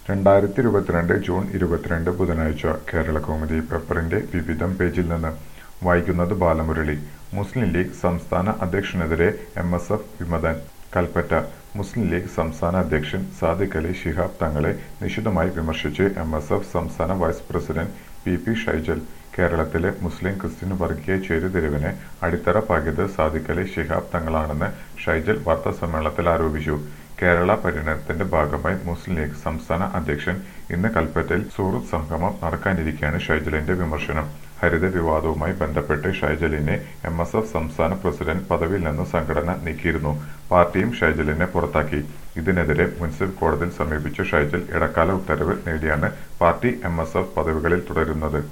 രണ്ടായിരത്തി ഇരുപത്തിരണ്ട് ജൂൺ ഇരുപത്തിരണ്ട് ബുധനാഴ്ച കേരള കൗമുദി പേപ്പറിന്റെ വിവിധം പേജിൽ നിന്ന് വായിക്കുന്നത് ബാലമുരളി മുസ്ലിം ലീഗ് സംസ്ഥാന അധ്യക്ഷനെതിരെ എം എസ് എഫ് വിമതൻ കൽപ്പറ്റ മുസ്ലിം ലീഗ് സംസ്ഥാന അധ്യക്ഷൻ സാദിഖ് അലി ശിഹാബ് തങ്ങളെ നിശിതമായി വിമർശിച്ച് എം എസ് എഫ് സംസ്ഥാന vice president P P Shaijal കേരളത്തിലെ മുസ്ലിം ക്രിസ്ത്യൻ വർഗീയ ചേരിതിരിവിന് അടിത്തറ പാകിയത് സാദിഖ് അലി ശിഹാബ് തങ്ങളാണെന്ന് ഷൈജൽ വാർത്താസമ്മേളനത്തിൽ ആരോപിച്ചു കേരള പര്യടനത്തിന്റെ ഭാഗമായി മുസ്ലിം ലീഗ് സംസ്ഥാന അധ്യക്ഷൻ ഇന്ന് കൽപ്പറ്റയിൽ സുഹൃത്ത് സംഗമം നടക്കാനിരിക്കെയാണ് ഷൈജലിന്റെ വിമർശനം ഹരിത വിവാദവുമായി ബന്ധപ്പെട്ട് ഷൈജലിനെ എം എസ് എഫ് സംസ്ഥാന പ്രസിഡന്റ് പദവിയിൽ നിന്ന് സംഘടന നീക്കിയിരുന്നു പാർട്ടിയും ഷൈജലിനെ പുറത്താക്കി ഇതിനെതിരെ മുനിസിപ്പൽ കോടതിയിൽ സമീപിച്ച ഷൈജൽ ഇടക്കാല ഉത്തരവ് നേടിയാണ് പാർട്ടി എം എസ് എഫ് പദവികളിൽ തുടരുന്നത്